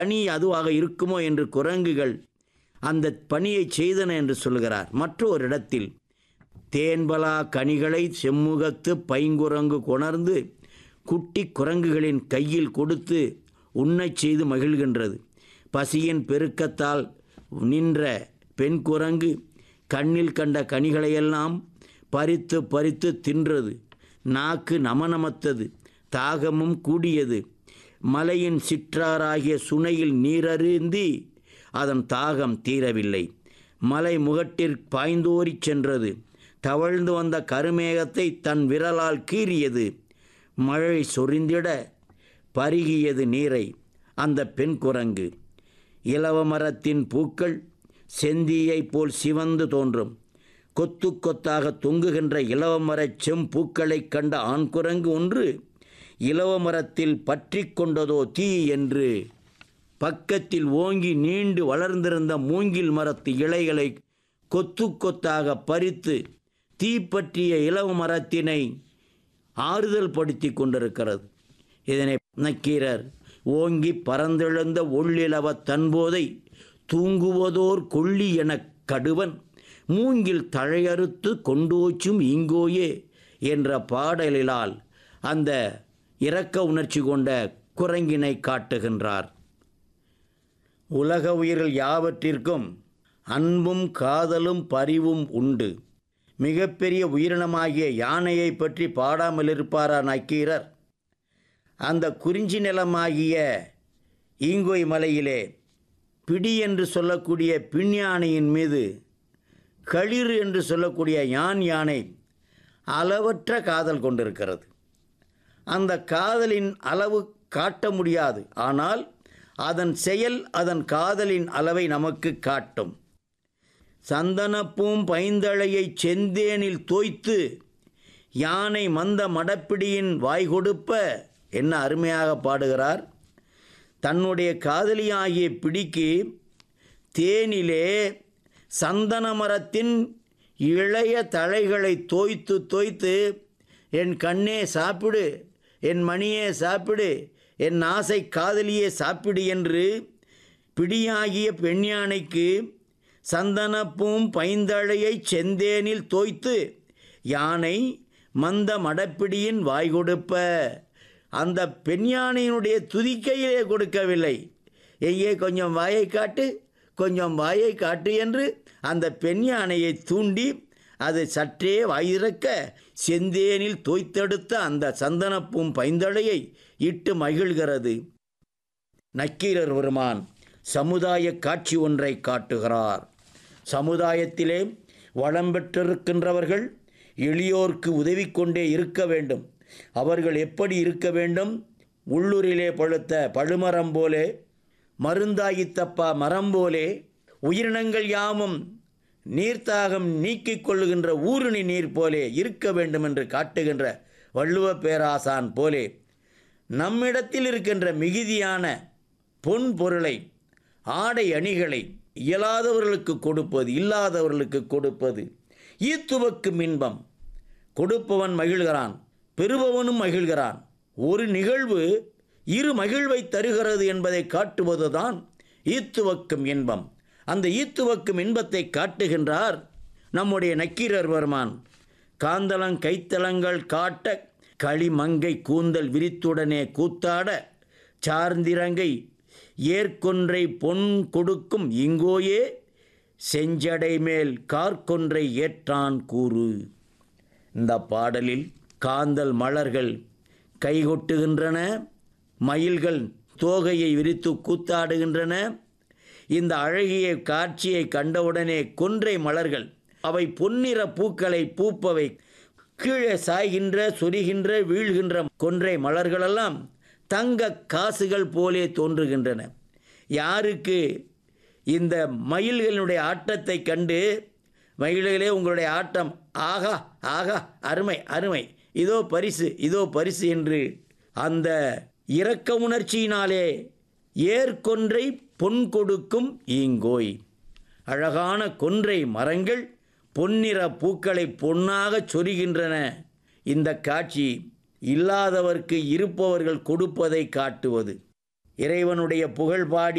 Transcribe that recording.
பணி அதுவாக இருக்குமோ என்று குரங்குகள் அந்த பணியை செய்தன என்று சொல்கிறார் மற்றொரு இடத்தில் தேன்பலா கனிகளை செம்முகத்து பைங்குரங்கு கொணர்ந்து குட்டி குரங்குகளின் கையில் கொடுத்து உண்ணச் செய்து மகிழ்கின்றது பசியின் பெருக்கத்தால் நின்ற பெண் குரங்கு கண்ணில் கண்ட கனிகளையெல்லாம் பறித்து பறித்து தின்றது நாக்கு நமநமத்தது தாகமும் கூடியது மலையின் சிற்றாராகிய சுனையில் நீரருந்தி அதன் தாகம் தீரவில்லை மலை முகட்டிற் பாய்ந்தோரிச் சென்றது தவழ்ந்து வந்த கருமேகத்தை தன் விரலால் கீறியது மழை சொரிந்திட பருகியது நீரை அந்த பெண் குரங்கு இலவமரத்தின் பூக்கள் செந்தியைப் போல் சிவந்து தோன்றும் கொத்து கொத்தாக தொங்குகின்ற இலவமரச் செம்பூக்களைக் கண்ட ஆண் குரங்கு ஒன்று இலவமரத்தில் பற்றி கொண்டதோ தீ என்று பக்கத்தில் ஓங்கி நீண்டு வளர்ந்திருந்த மூங்கில் மரத்து இலைகளை கொத்து கொத்தாக பறித்து தீப்பற்றிய இலவ மரத்தினை ஆறுதல் படுத்தி கொண்டிருக்கிறது இதனை நக்கீரர் ஓங்கி பறந்தெழுந்த ஒள்ளிலவ தன்போதை தூங்குவதோர் கொள்ளி எனக் கடுவன் மூங்கில் தழையறுத்து கொண்டோச்சும் இங்கோயே என்ற பாடலிலால் அந்த இரக்க உணர்ச்சி கொண்ட குரங்கினை காட்டுகின்றார் உலக உயிர்கள் யாவற்றிற்கும் அன்பும் காதலும் பரிவும் உண்டு மிகப்பெரிய உயிரினமாகிய யானையை பற்றி பாடாமல் இருப்பாரா நக்கீரர் அந்த குறிஞ்சி நிலமாகிய ஈங்கோய் மலையிலே பிடி என்று சொல்லக்கூடிய பின் யானையின் மீது களிறு என்று சொல்லக்கூடிய யான் யானை அளவற்ற காதல் கொண்டிருக்கிறது அந்த காதலின் அளவு காட்ட முடியாது ஆனால் அதன் செயல் அதன் காதலின் அளவை நமக்கு காட்டும் சந்தனப்பூம் பைந்தழையை செந்தேனில் தோய்த்து யானை மந்த மடப்பிடியின் வாய் கொடுப்ப என்ன அருமையாக பாடுகிறார் தன்னுடைய காதலியாகிய பிடிக்கு தேனிலே சந்தன மரத்தின் இளைய தழைகளை தோய்த்து தோய்த்து என் கண்ணே சாப்பிடு என் மணியே சாப்பிடு என் ஆசை காதலியே சாப்பிடு என்று பிடியாகிய பெண் யானைக்கு சந்தனப்பூம் பைந்தழையை செந்தேனில் தோய்த்து யானை மந்த மடப்பிடியின் வாய் கொடுப்ப அந்த பெண் யானையினுடைய துதிக்கையிலே கொடுக்கவில்லை எங்கே கொஞ்சம் வாயை காட்டு கொஞ்சம் வாயை காட்டு என்று அந்த பெண் யானையை தூண்டி அது சற்றே வாயிறக்க செந்தேனில் தோய்த்தெடுத்த அந்த சந்தனப்பூம் பைந்தழையை இட்டு மகிழ்கிறது நக்கீரர் பெருமான் சமுதாய காட்சி ஒன்றை காட்டுகிறார் சமுதாயத்திலே வளம் பெற்றிருக்கின்றவர்கள் எளியோர்க்கு உதவி கொண்டே இருக்க வேண்டும் அவர்கள் எப்படி இருக்க வேண்டும் உள்ளூரிலே பழுத்த பழுமரம் போலே மருந்தாகித்தப்பா மரம் போலே உயிரினங்கள் யாமும் நீர்த்தாகம் நீக்கிக் கொள்ளுகின்ற ஊருணி நீர் போலே இருக்க வேண்டும் என்று காட்டுகின்ற வள்ளுவ பேராசான் போலே நம்மிடத்தில் இருக்கின்ற மிகுதியான பொன் பொருளை ஆடை அணிகளை இயலாதவர்களுக்கு கொடுப்பது இல்லாதவர்களுக்கு கொடுப்பது ஈத்துவக்கும் இன்பம் கொடுப்பவன் மகிழ்கிறான் பெறுபவனும் மகிழ்கிறான் ஒரு நிகழ்வு இரு மகிழ்வை தருகிறது என்பதை காட்டுவதுதான் ஈத்துவக்கும் இன்பம் அந்த ஈத்துவக்கும் இன்பத்தை காட்டுகின்றார் நம்முடைய நக்கீரர் வருமான் காந்தளங் கைத்தலங்கள் காட்ட களிமங்கை கூந்தல் விரித்துடனே கூத்தாட சார்ந்திரங்கை ஏற்கொன்றை பொன் கொடுக்கும் இங்கோயே செஞ்சடை மேல் கார்கொன்றை ஏற்றான் கூறு இந்த பாடலில் காந்தல் மலர்கள் கைகொட்டுகின்றன மயில்கள் தோகையை விரித்து கூத்தாடுகின்றன இந்த அழகிய காட்சியை கண்டவுடனே கொன்றை மலர்கள் அவை பொன்னிற பூக்களை பூப்பவை கீழே சாய்கின்ற சொரிகின்ற வீழ்கின்ற கொன்றை மலர்களெல்லாம் தங்க காசுகள் போலே தோன்றுகின்றன யாருக்கு இந்த மயில்களினுடைய ஆட்டத்தை கண்டு மயில்களே உங்களுடைய ஆட்டம் ஆகா ஆகா அருமை அருமை இதோ பரிசு இதோ பரிசு என்று அந்த இரக்க உணர்ச்சியினாலே ஏற்கொன்றை பொன் கொடுக்கும் ஈங்கோய் அழகான கொன்றை மரங்கள் பொன்னிற பூக்களை பொன்னாகச் சொரிகின்றன இந்த காட்சி இல்லாதவர்க்கு இருப்பவர்கள் கொடுப்பதை காட்டுவது இறைவனுடைய புகழ் பாடி